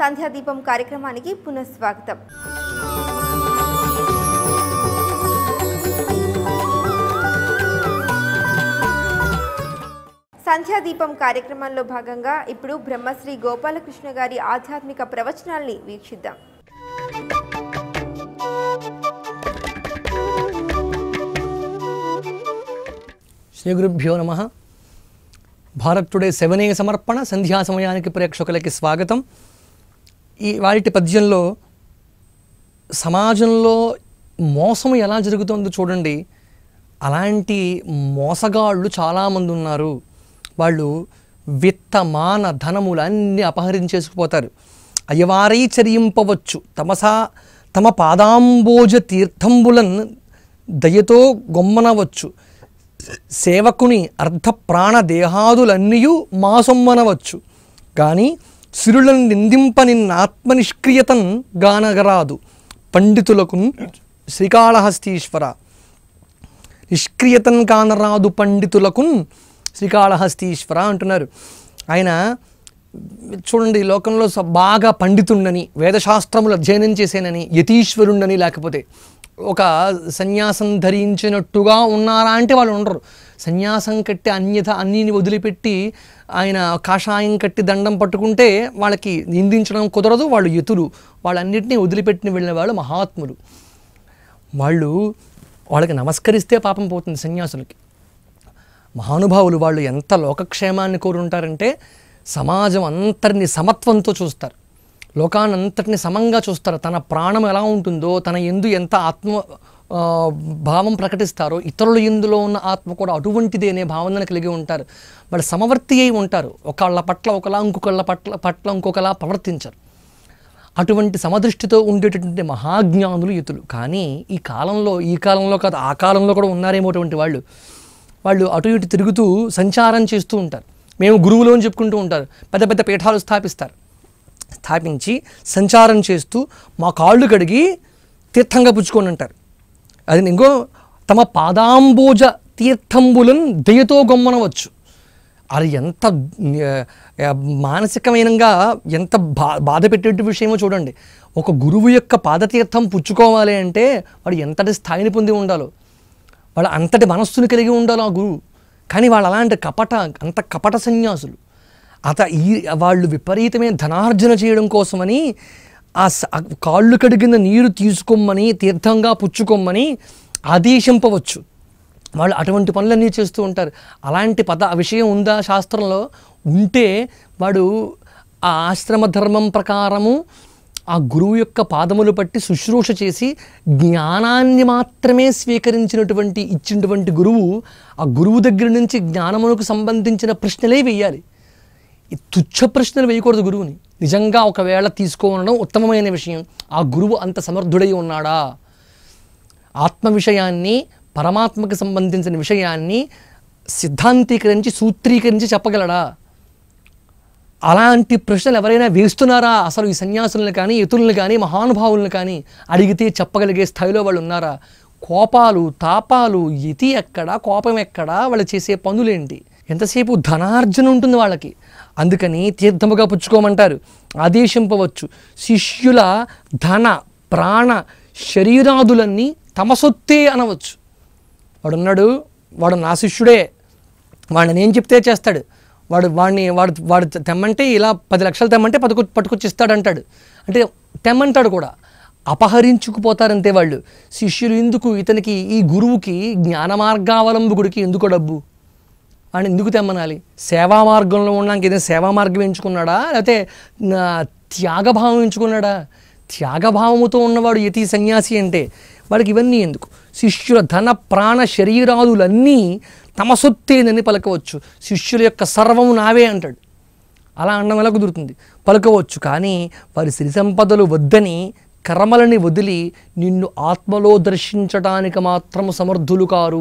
సంధ్యాదీపం కార్యక్రమానికి పునఃస్వాగతం సంధ్యాదీపం కార్యక్రమంలో భాగంగా ఇప్పుడు బ్రహ్మశ్రీ గోపాలకృష్ణ గారి ఆధ్యాత్మిక ప్రవచనాల్ని వీక్షిద్దాం శ్రీ గురుభ్యో నమ భారత్ టుడే సెవెన్ ఏ సమర్పణ సంధ్యా సమయానికి ప్రేక్షకులకి స్వాగతం ఈ వాటి పద్యంలో సమాజంలో మోసం ఎలా జరుగుతుందో చూడండి అలాంటి మోసగాళ్ళు చాలామంది ఉన్నారు వాళ్ళు విత్త మాన ధనములు అన్నీ అపహరించేసుకుపోతారు అయ్యవారై చరింపవచ్చు తమసా తమ పాదాంబోజ తీర్థంబులన్ దయతో గొమ్మనవచ్చు సేవకుని అర్ధ ప్రాణ దేహాదులన్నీయు మాసొమ్మనవచ్చు కానీ సిరులను నిందింప నిన్నాత్మనిష్క్రియతన్ గానగరాదు పండితులకు శ్రీకాళహస్తీశ్వర నిష్క్రియతన్ కానరాదు పండితులకు శ్రీకాళహస్తీశ్వర అంటున్నారు ఆయన చూడండి ఈ లోకంలో స- బాగా పండితుండని వేదశాస్త్రములు అధ్యయనం చేసేనని యతీశ్వరుండని లేకపోతే ఒక సన్యాసం ధరించినట్టుగా ఉన్నారా అంటే వాళ్ళు ఉండరు సన్యాసం కట్టి అన్యత అన్నిని వదిలిపెట్టి ఆయన కాషాయం కట్టి దండం పట్టుకుంటే వాళ్ళకి నిందించడం కుదరదు వాళ్ళు యతులు వాళ్ళన్నింటినీ వదిలిపెట్టిన వెళ్ళిన వాళ్ళు మహాత్ములు వాళ్ళు వాళ్ళకి నమస్కరిస్తే పాపం పోతుంది సన్యాసులకి మహానుభావులు వాళ్ళు ఎంత లోకక్షేమాన్ని కోరుంటారంటే సమాజం అంతటిని సమత్వంతో చూస్తారు లోకానంతటిని సమంగా చూస్తారు తన ప్రాణం ఎలా ఉంటుందో తన ఎందు ఎంత ఆత్మ ఆ, భావం ప్రకటిస్తారో ఇతరుల ఎందులో ఉన్న ఆత్మ కూడా అటువంటిదే అనే భావనను కలిగి ఉంటారు వాళ్ళు సమవర్తి అయి ఉంటారు ఒకళ్ళ పట్ల ఒకలా ఇంకొకళ్ళ పట్ల పట్ల ఇంకొకలా ప్రవర్తించరు అటువంటి సమదృష్టితో ఉండేటటువంటి మహాజ్ఞానులు ఇతులు కానీ ఈ కాలంలో ఈ కాలంలో కాదు ఆ కాలంలో కూడా ఉన్నారేమో అటువంటి వాళ్ళు వాళ్ళు అటు ఇటు తిరుగుతూ సంచారం చేస్తూ ఉంటారు మేము గురువులు అని చెప్పుకుంటూ ఉంటారు పెద్ద పెద్ద పీఠాలు స్థాపిస్తారు స్థాపించి సంచారం చేస్తూ మా కాళ్ళు కడిగి తీర్థంగా పుచ్చుకొని అంటారు అది ఇంకో తమ పాదాంబోజ తీర్థంబులను దయతో గొమ్మనవచ్చు అది ఎంత ఆ, ఆ, మానసికమైనగా ఎంత బా బాధ పెట్టేటి విషయమో చూడండి ఒక గురువు యొక్క పాదతీర్థం పుచ్చుకోవాలి అంటే వాడు ఎంతటి స్థాయిని పొంది ఉండాలో వాళ్ళు అంతటి మనస్సును కలిగి ఉండాలి ఆ గురువు కానీ వాళ్ళు అలాంటి కపట అంత కపట సన్యాసులు అత ఈ వాళ్ళు విపరీతమైన ధనార్జన చేయడం కోసమని ఆ స- ఆ కాళ్ళు కడిగిన నీరు తీసుకోమని తీర్థంగా పుచ్చుకోమని ఆదేశింపవచ్చు వాళ్ళు అటువంటి పనులన్నీ చేస్తూ ఉంటారు అలాంటి పద విషయం ఉందా శాస్త్రంలో ఉంటే వాడు ఆ ఆశ్రమ ధర్మం ప్రకారము ఆ గురువు యొక్క పాదములు పట్టి శుశ్రూష చేసి జ్ఞానాన్ని మాత్రమే స్వీకరించినటువంటి ఇచ్చినటువంటి గురువు ఆ గురువు దగ్గర నుంచి జ్ఞానమునకు సంబంధించిన ప్రశ్నలే వేయాలి ఈ తుచ్చ ప్రశ్నలు వేయకూడదు గురువుని నిజంగా ఒకవేళ తీసుకోవడం ఉత్తమమైన విషయం ఆ గురువు అంత సమర్థుడై ఉన్నాడా ఆత్మ విషయాన్ని పరమాత్మకు సంబంధించిన విషయాన్ని సిద్ధాంతీకరించి సూత్రీకరించి చెప్పగలడా అలాంటి ప్రశ్నలు ఎవరైనా వేస్తున్నారా అసలు ఈ సన్యాసులను కానీ ఇతులను కానీ మహానుభావులను కానీ అడిగితే చెప్పగలిగే స్థాయిలో వాళ్ళు ఉన్నారా కోపాలు తాపాలు ఇతి ఎక్కడ కోపం ఎక్కడ వాళ్ళు చేసే పనులేంటి ఎంతసేపు ధనార్జన ఉంటుంది వాళ్ళకి అందుకని తీర్థముగా పుచ్చుకోమంటారు ఆదేశింపవచ్చు శిష్యుల ధన ప్రాణ శరీరాదులన్నీ తమ సొత్తే అనవచ్చు వాడున్నాడు వాడు నా శిష్యుడే వాడిని నేను చెప్తే చేస్తాడు వాడు వాడిని వాడు వాడు తెమ్మంటే ఇలా పది లక్షలు తెమ్మంటే పట్టుకు పట్టుకొచ్చి ఇస్తాడంటాడు అంటే తెమ్మంటాడు కూడా అపహరించుకుపోతారంతే వాళ్ళు శిష్యులు ఎందుకు ఇతనికి ఈ గురువుకి జ్ఞాన మార్గావలంబకుడికి ఎందుకు డబ్బు వాడిని ఎందుకు తెమ్మనాలి సేవా మార్గంలో ఉండడానికి ఏదైనా సేవా మార్గం ఎంచుకున్నాడా లేకపోతే నా త్యాగభావం ఎంచుకున్నాడా త్యాగభావముతో ఉన్నవాడు యతి సన్యాసి అంటే వాడికి ఇవన్నీ ఎందుకు శిష్యుల ధన ప్రాణ శరీరాదులన్నీ తమ సొత్తేనని పలకవచ్చు శిష్యుల యొక్క సర్వము నావే అంటాడు అలా అనడం ఎలా కుదురుతుంది పలుకవచ్చు కానీ వారి సిరి సంపదలు వద్దని కర్మలని వదిలి నిన్ను ఆత్మలో దర్శించడానికి మాత్రము సమర్థులు కారు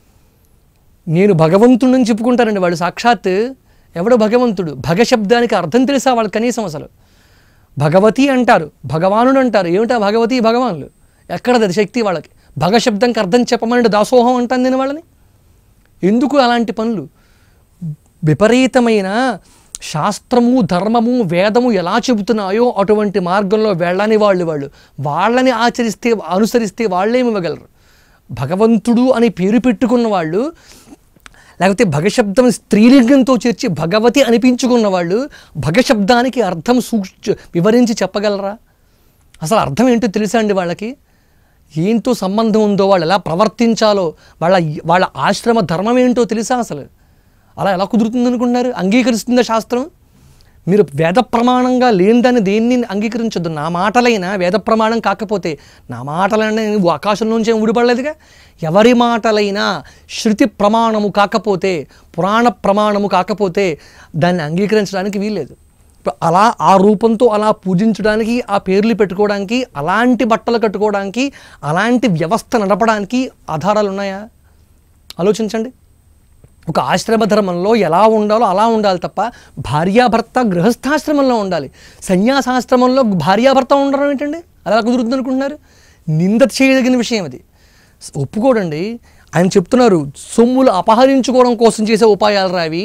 నేను భగవంతుడిని చెప్పుకుంటారండి వాళ్ళు సాక్షాత్ ఎవడు భగవంతుడు భగ శబ్దానికి అర్థం తెలుసా వాళ్ళు కనీసం అసలు భగవతి అంటారు భగవానుడు అంటారు ఏమిటా భగవతి భగవానులు ఎక్కడది శక్తి వాళ్ళకి భగ శబ్దంకి అర్థం చెప్పమని దాసోహం అంటాను నేను వాళ్ళని ఎందుకు అలాంటి పనులు విపరీతమైన శాస్త్రము ధర్మము వేదము ఎలా చెబుతున్నాయో అటువంటి మార్గంలో వెళ్ళని వాళ్ళు వాళ్ళు వాళ్ళని ఆచరిస్తే అనుసరిస్తే వాళ్ళేమి ఇవ్వగలరు భగవంతుడు అని పేరు పెట్టుకున్న వాళ్ళు లేకపోతే భగశబ్దం స్త్రీలింగంతో చేర్చి భగవతి అనిపించుకున్న వాళ్ళు భగశబ్దానికి అర్థం సూక్ష వివరించి చెప్పగలరా అసలు అర్థం ఏంటో తెలుసా అండి వాళ్ళకి ఏంతో సంబంధం ఉందో వాళ్ళు ఎలా ప్రవర్తించాలో వాళ్ళ వాళ్ళ ఆశ్రమ ధర్మం ఏంటో తెలుసా అసలు అలా ఎలా కుదురుతుంది అనుకుంటున్నారు అంగీకరిస్తుందా శాస్త్రం మీరు వేద ప్రమాణంగా లేని దాన్ని దేన్ని అంగీకరించొద్దు నా మాటలైనా వేద ప్రమాణం కాకపోతే నా మాటలైనా నువ్వు ఆకాశంలోంచి ఏం ఊడిపడలేదుగా ఎవరి మాటలైనా శృతి ప్రమాణము కాకపోతే పురాణ ప్రమాణము కాకపోతే దాన్ని అంగీకరించడానికి వీల్లేదు ఇప్పుడు అలా ఆ రూపంతో అలా పూజించడానికి ఆ పేర్లు పెట్టుకోవడానికి అలాంటి బట్టలు కట్టుకోవడానికి అలాంటి వ్యవస్థ నడపడానికి ఆధారాలు ఉన్నాయా ఆలోచించండి ఒక ఆశ్రమ ధర్మంలో ఎలా ఉండాలో అలా ఉండాలి తప్ప భార్యాభర్త గృహస్థాశ్రమంలో ఉండాలి సన్యాసాశ్రమంలో భార్యాభర్త ఉండడం ఏంటండి అలా కుదురుతుంది అనుకుంటున్నారు నింద చేయదగిన విషయం అది ఒప్పుకోడండి ఆయన చెప్తున్నారు సొమ్ములు అపహరించుకోవడం కోసం చేసే ఉపాయాలు రావి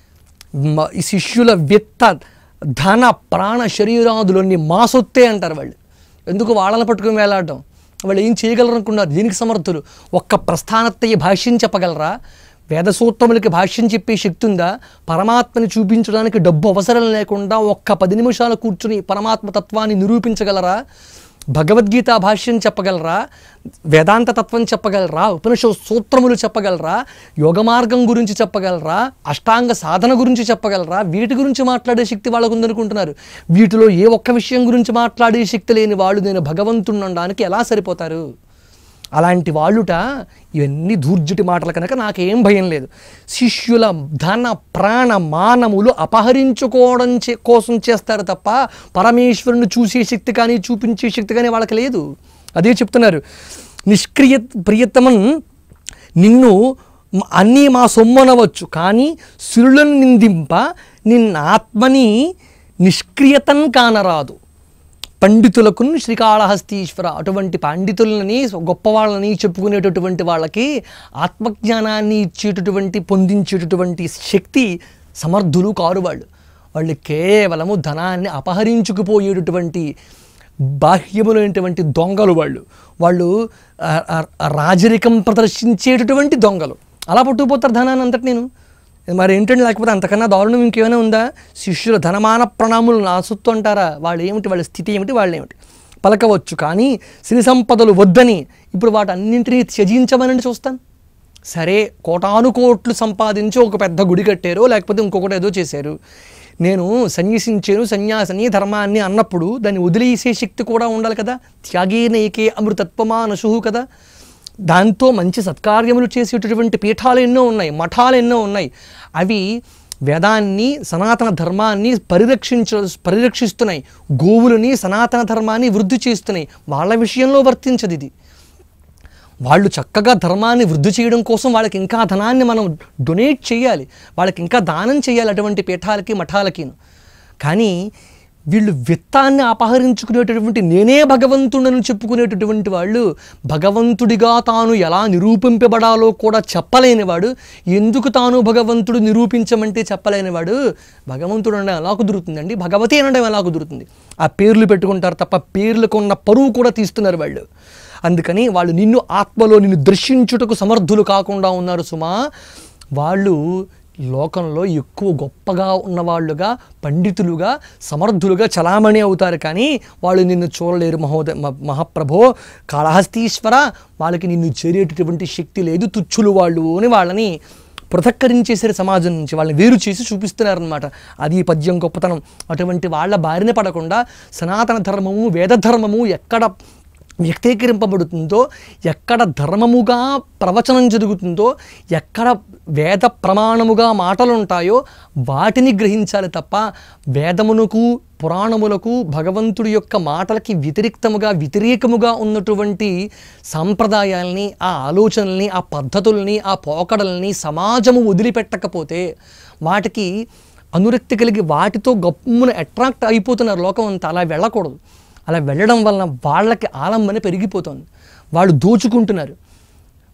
మ- ఈ శిష్యుల విత్త ధన ప్రాణ శరీరాదులన్నీ మా సొత్తే అంటారు వాళ్ళు ఎందుకు వాళ్ళని పట్టుకుని వేలాడడం వాళ్ళు ఏం చేయగలరు అనుకున్నారు దీనికి సమర్థులు ఒక్క ప్రస్థానత్తయ్య భాష్యం చెప్పగలరా వేద సూత్రములకి భాష్యం చెప్పే శక్తి ఉందా పరమాత్మని చూపించడానికి డబ్బు అవసరం లేకుండా ఒక్క పది నిమిషాలు కూర్చుని పరమాత్మ తత్వాన్ని నిరూపించగలరా భగవద్గీత భాష్యం చెప్పగలరా వేదాంత తత్వం చెప్పగలరా ఉపనిషత్ సూత్రములు చెప్పగలరా యోగ మార్గం గురించి చెప్పగలరా అష్టాంగ సాధన గురించి చెప్పగలరా వీటి గురించి మాట్లాడే శక్తి వాళ్ళకు ఉందనుకుంటున్నారు వీటిలో ఏ ఒక్క విషయం గురించి మాట్లాడే శక్తి లేని వాళ్ళు నేను భగవంతుని అనడానికి ఎలా సరిపోతారు అలాంటి వాళ్ళుట ఇవన్నీ దూర్జటి మాటలు కనుక నాకేం భయం లేదు శిష్యుల ధన ప్రాణ మానములు అపహరించుకోవడం చే- కోసం చేస్తారు తప్ప పరమేశ్వరుని చూసే శక్తి కానీ చూపించే శక్తి కానీ వాళ్ళకి లేదు అదే చెప్తున్నారు నిష్క్రియ ప్రియతమన్ నిన్ను మ- అన్నీ మా సొమ్మనవచ్చు కానీ సురులను నిందింప నిన్న ఆత్మని నిష్క్రియతన్ కానరాదు పండితులకు శ్రీకాళహస్తీశ్వర అటువంటి పండితులని గొప్పవాళ్ళని చెప్పుకునేటటువంటి వాళ్ళకి ఆత్మజ్ఞానాన్ని ఇచ్చేటటువంటి పొందించేటటువంటి శక్తి సమర్థులు కారు వాళ్ళు వాళ్ళు కేవలము ధనాన్ని అపహరించుకుపోయేటటువంటి బాహ్యములైనటువంటి దొంగలు వాళ్ళు వాళ్ళు ఆ, ఆ, ఆ రాజరికం ప్రదర్శించేటటువంటి దొంగలు అలా పట్టుకుపోతారు ధనాన్ని అంతటి నేను మరి ఏంటంటే లేకపోతే అంతకన్నా దారుణం ఇంకేమైనా ఉందా శిష్యుల ధనమాన ప్రణాములు నా సొత్తు అంటారా వాళ్ళు ఏమిటి వాళ్ళ స్థితి ఏమిటి వాళ్ళు ఏమిటి పలకవచ్చు కానీ సిరి సంపదలు వద్దని ఇప్పుడు వాటన్నింటినీ త్యజించమని చూస్తాను సరే కోటాను కోట్లు సంపాదించి ఒక పెద్ద గుడి కట్టారు లేకపోతే ఇంకొకటి ఏదో చేశారు నేను సన్యసించాను సన్యాసని ధర్మాన్ని అన్నప్పుడు దాన్ని వదిలేసే శక్తి కూడా ఉండాలి కదా త్యాగేనైకే అమృతత్వమా నశుహు కదా దాంతో మంచి సత్కార్యములు చేసేటటువంటి పీఠాలు ఎన్నో ఉన్నాయి మఠాలు ఎన్నో ఉన్నాయి అవి వేదాన్ని సనాతన ధర్మాన్ని పరిరక్షించ పరిరక్షిస్తున్నాయి గోవులని సనాతన ధర్మాన్ని వృద్ధి చేస్తున్నాయి వాళ్ళ విషయంలో వర్తించదు ఇది వాళ్ళు చక్కగా ధర్మాన్ని వృద్ధి చేయడం కోసం వాళ్ళకి ఇంకా ధనాన్ని మనం డొనేట్ చేయాలి వాళ్ళకి ఇంకా దానం చేయాలి అటువంటి పీఠాలకి మఠాలకి కానీ వీళ్ళు విత్తాన్ని అపహరించుకునేటటువంటి నేనే భగవంతుడని చెప్పుకునేటటువంటి వాళ్ళు భగవంతుడిగా తాను ఎలా నిరూపింపబడాలో కూడా చెప్పలేనివాడు ఎందుకు తాను భగవంతుడు నిరూపించమంటే చెప్పలేనివాడు భగవంతుడు అనడం ఎలా కుదురుతుందండి భగవతి అనడం ఎలా కుదురుతుంది ఆ పేర్లు పెట్టుకుంటారు తప్ప పేర్లకు ఉన్న పరువు కూడా తీస్తున్నారు వాళ్ళు అందుకని వాళ్ళు నిన్ను ఆత్మలో నిన్ను దర్శించుటకు సమర్థులు కాకుండా ఉన్నారు సుమా వాళ్ళు లోకంలో ఎక్కువ గొప్పగా ఉన్నవాళ్ళుగా పండితులుగా సమర్థులుగా చలామణి అవుతారు కానీ వాళ్ళు నిన్ను చూడలేరు మహోదయ మ- మహాప్రభో కాళహస్తీశ్వర వాళ్ళకి నిన్ను చేరేటటువంటి శక్తి లేదు తుచ్చులు వాళ్ళు అని వాళ్ళని పృథక్కరించేసారు సమాజం నుంచి వాళ్ళని వేరు చేసి చూపిస్తున్నారనమాట అది ఈ పద్యం గొప్పతనం అటువంటి వాళ్ళ బారిన పడకుండా సనాతన ధర్మము వేద ధర్మము ఎక్కడ వ్యక్తీకరింపబడుతుందో ఎక్కడ ధర్మముగా ప్రవచనం జరుగుతుందో ఎక్కడ వేద ప్రమాణముగా మాటలు ఉంటాయో వాటిని గ్రహించాలి తప్ప వేదమునకు పురాణములకు భగవంతుడి యొక్క మాటలకి వ్యతిరిక్తముగా వ్యతిరేకముగా ఉన్నటువంటి సాంప్రదాయాల్ని ఆ ఆలోచనల్ని ఆ పద్ధతుల్ని ఆ పోకడల్ని సమాజము వదిలిపెట్టకపోతే వాటికి అనురక్తి కలిగి వాటితో గమ్మున అట్రాక్ట్ అయిపోతున్నారు లోకం అంతా అలా వెళ్ళకూడదు అలా వెళ్ళడం వలన వాళ్ళకి ఆలంబన పెరిగిపోతుంది వాళ్ళు దోచుకుంటున్నారు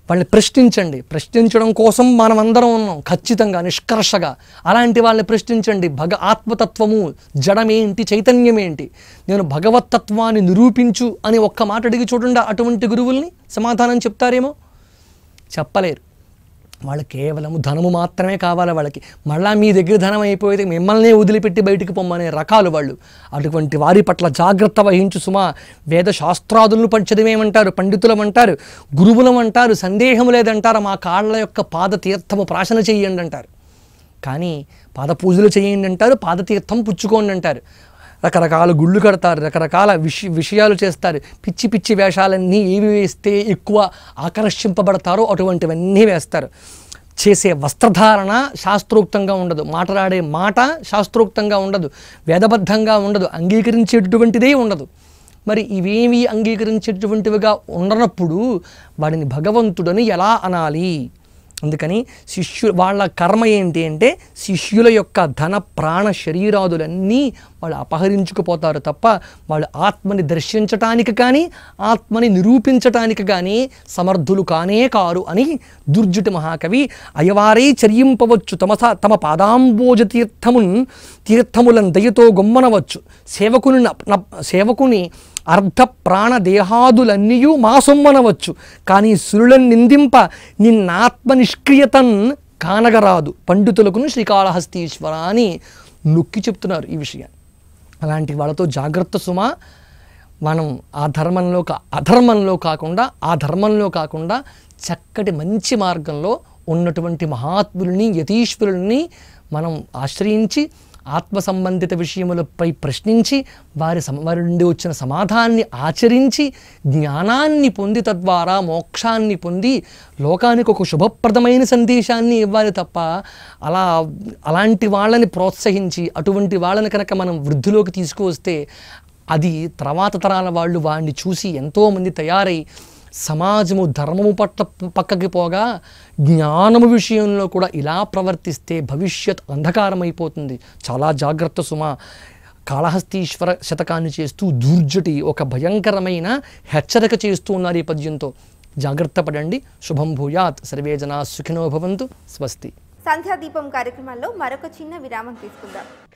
వాళ్ళని ప్రశ్నించండి ప్రశ్నించడం కోసం మనం అందరం ఉన్నాం ఖచ్చితంగా నిష్కర్షగా అలాంటి వాళ్ళని ప్రశ్నించండి భగ ఆత్మతత్వము జడమేంటి చైతన్యమేంటి నేను భగవత్తత్వాన్ని నిరూపించు అని ఒక్క మాట అడిగి చూడండి అటువంటి గురువుల్ని సమాధానం చెప్తారేమో చెప్పలేరు వాళ్ళు కేవలం ధనము మాత్రమే కావాలి వాళ్ళకి మళ్ళా మీ దగ్గర ధనం అయిపోతే మిమ్మల్నే వదిలిపెట్టి బయటికి పొమ్మనే రకాలు వాళ్ళు అటువంటి వారి పట్ల జాగ్రత్త వహించు సుమా వేద శాస్త్రాదులను పంచదమేమంటారు పండితులం అంటారు గురువులం అంటారు సందేహం లేదంటారు మా కాళ్ళ యొక్క పాద తీర్థము ప్రాశన చెయ్యండి అంటారు కానీ పాద పూజలు చేయండి అంటారు పాదతీర్థం పుచ్చుకోండి అంటారు రకరకాల గుళ్ళు కడతారు రకరకాల విష విషయాలు చేస్తారు పిచ్చి పిచ్చి వేషాలన్నీ ఏవి వేస్తే ఎక్కువ ఆకర్షింపబడతారో అటువంటివన్నీ వేస్తారు చేసే వస్త్రధారణ శాస్త్రోక్తంగా ఉండదు మాట్లాడే మాట శాస్త్రోక్తంగా ఉండదు వేదబద్ధంగా ఉండదు అంగీకరించేటటువంటిదే ఉండదు మరి ఇవేవి అంగీకరించేటటువంటివిగా ఉండనప్పుడు వాడిని భగవంతుడని ఎలా అనాలి అందుకని శిష్యు వాళ్ళ కర్మ ఏంటి అంటే శిష్యుల యొక్క ధన ప్రాణ శరీరాదులన్నీ వాళ్ళు అపహరించుకుపోతారు తప్ప వాళ్ళు ఆత్మని దర్శించటానికి కానీ ఆత్మని నిరూపించటానికి కానీ సమర్థులు కానే కారు అని దుర్జుటి మహాకవి అయవారే చర్యింపవచ్చు తమ స- తమ పాదాంబోజ తీర్థమున్ తీర్థములను దయతో గొమ్మనవచ్చు సేవకుని న- న- సేవకుని అర్ధ ప్రాణ దేహాదులన్నీయు మా సొమ్మనవచ్చు కానీ సురులను నిందింప నిన్నాత్మ నిష్క్రియతన్ కానగరాదు పండితులకును శ్రీకాళహస్తీశ్వర అని నొక్కి చెప్తున్నారు ఈ విషయాన్ని అలాంటి వాళ్ళతో జాగ్రత్త సుమా మనం ఆ ధర్మంలో కా అధర్మంలో కాకుండా ఆ ధర్మంలో కాకుండా చక్కటి మంచి మార్గంలో ఉన్నటువంటి మహాత్ములని యతీశ్వరుల్ని మనం ఆశ్రయించి ఆత్మ సంబంధిత విషయములపై ప్రశ్నించి వారి సమ వారి నుండి వచ్చిన సమాధానాన్ని ఆచరించి జ్ఞానాన్ని పొంది తద్వారా మోక్షాన్ని పొంది లోకానికి ఒక శుభప్రదమైన సందేశాన్ని ఇవ్వాలి తప్ప అలా అలాంటి వాళ్ళని ప్రోత్సహించి అటువంటి వాళ్ళని కనుక మనం వృద్ధిలోకి తీసుకువస్తే అది తర్వాత తరాల వాళ్ళు వాడిని చూసి ఎంతోమంది తయారై సమాజము ధర్మము పట్ల పక్కకి పోగా జ్ఞానము విషయంలో కూడా ఇలా ప్రవర్తిస్తే భవిష్యత్ అంధకారమైపోతుంది చాలా జాగ్రత్త సుమ కాళహస్తీశ్వర శతకాన్ని చేస్తూ దూర్జటి ఒక భయంకరమైన హెచ్చరిక చేస్తూ ఉన్నారు ఈ పద్యంతో జాగ్రత్త పడండి శుభం భూయాత్ సర్వే జనా సుఖినో భవంతు స్వస్తి సంధ్యాదీపం కార్యక్రమంలో మరొక చిన్న విరామం తీసుకుందాం